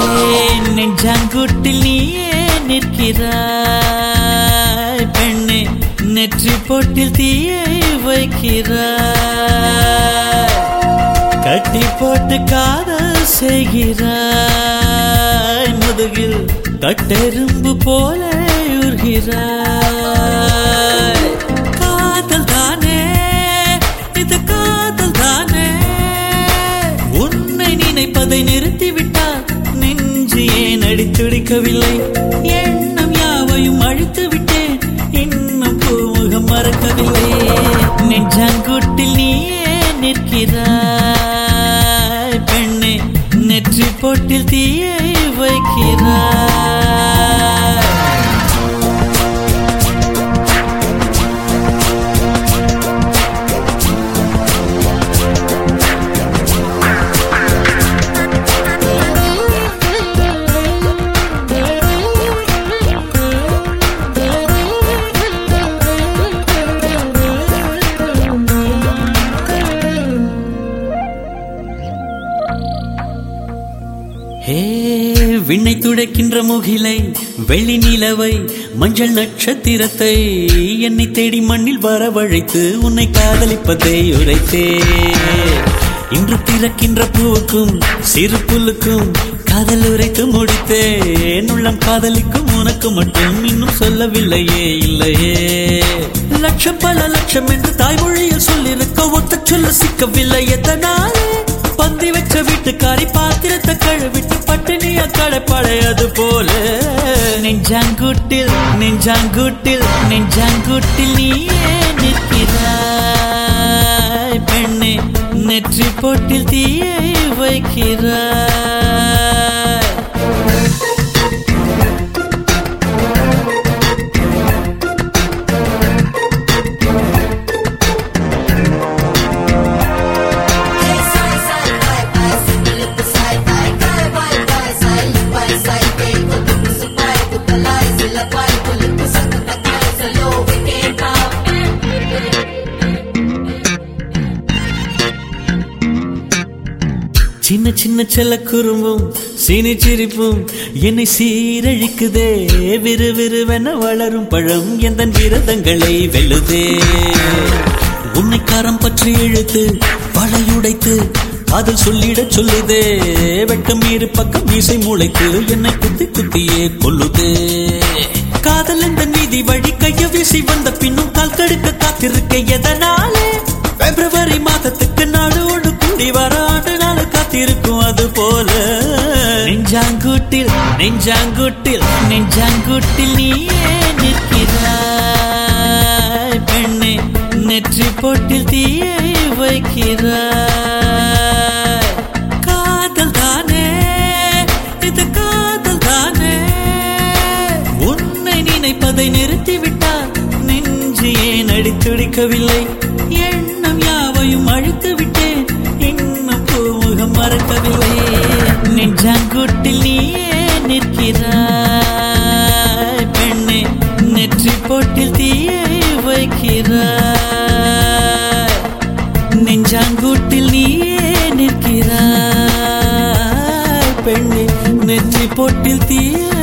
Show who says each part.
Speaker 1: நெஞ்சாங்குட்டில் நீயே நிற்கிறாய் பெண்ணே நெற்றி பொட்டில் தீயை வைக்கிறாய் கட்டி போட்டு காதல் செய்கிறாய் முதுகில் கட்டெரும்பு போல உருகிறாய் காதல் தானே இது காதல் தானே உன்னை நினைப்பதை நிறுத்திவிட்டால் நெஞ்சு ஏன் அடித்துடிக்கவில்லை எண்ணம் யாவையும் அழித்து விட்டேன் இன்னும் பூமுகம் மறக்கவில்லை நெஞ்சாங்குட்டில் நீயே நிற்கிறாய் பெண்ணே நெற்றி பொட்டில் தீயை வைக்கிறாய் ஹே விண்ணை துடைக்கின்ற முகிலை வெள்ளி நிலவை மஞ்சள் நட்சத்திரத்தை என்னை தேடி மண்ணில் வரவழைத்து உன்னை காதலிப்பதை உரைத்தே இன்று பிறக்கின்ற பூவுக்கும் சிறு புல்லுக்கும் காதல் உரைத்து முடித்தேன் உள்ளம் காதலிக்கும் உனக்கு மட்டும் இன்னும் சொல்லவில்லையே இல்லையே லட்சம் பல லட்சம் என்று தாய்மொழியில் சொல்லிருக்க ஒத்த சொல்ல சிக்கவில்லை எதனாலே பந்தி வச்ச வீட்டுக்காரி பாத்திரத்தை கழுவிட்டு பட்டினிய கடைப்படையது போல நெஞ்சாங்குட்டில் நெஞ்சாங்குட்டில் நெஞ்சாங்குட்டில் நீயே நிற்கிறாய் பெண்ணே நெற்றி பொட்டில் தீயை வைக்கிறாய் சின்ன சின்ன செல்ல குறும்பும் சீனி சிரிப்பும் என்னை சீரழிக்குதே விறு விறுவென வளரும் பழம் எந்த விரதங்களை வெல்லுதே உன்னை காரம் பற்றி இழுத்து வளையுடைத்து காதல் சொல்லிடச் சொல்லுதே வெட்கம் இரு பக்கம் மீசை முளைத்து என்னை குத்தி குத்தியே கொல்லுதே காதல் என்ற நீதி வழி கைய வீசி வந்த பின்னும் கால் கடுக்க காத்திருக்க எதனாலே பிப்ரவரி மாதத்துக்கு நாடு ஒன்று கூடி வர ஆண்டு நாள் காத்திருக்கும் அது போல நெஞ்சாங்குட்டில் நெஞ்சாங்குட்டில் நெஞ்சாங்குட்டில் நீயே நிற்கிறாய் பெண்ணே நெற்றி பொட்டில் தீயை வைக்கிறாய் காதல் தானே இது காதல் தானே உன்னை நினைப்பதை நிறுத்திவிட்டால் நெஞ்சு ஏன் அடித்துடிக்கவில்லை எண்ணம் யாவையும் அழித்து விட்டேன் இன்னும் பூமுகம் மறக்கவில்லை நெஞ்சாங்குட்டில் நீயே நிற்கிறாய் பெண்ணே நெற்றி பொட்டில் தீயை வைக்கிறாய் நெஞ்சாங்குட்டில் நீயே நிற்கிறாய் பெண்ணே நெற்றி பொட்டில் தீயை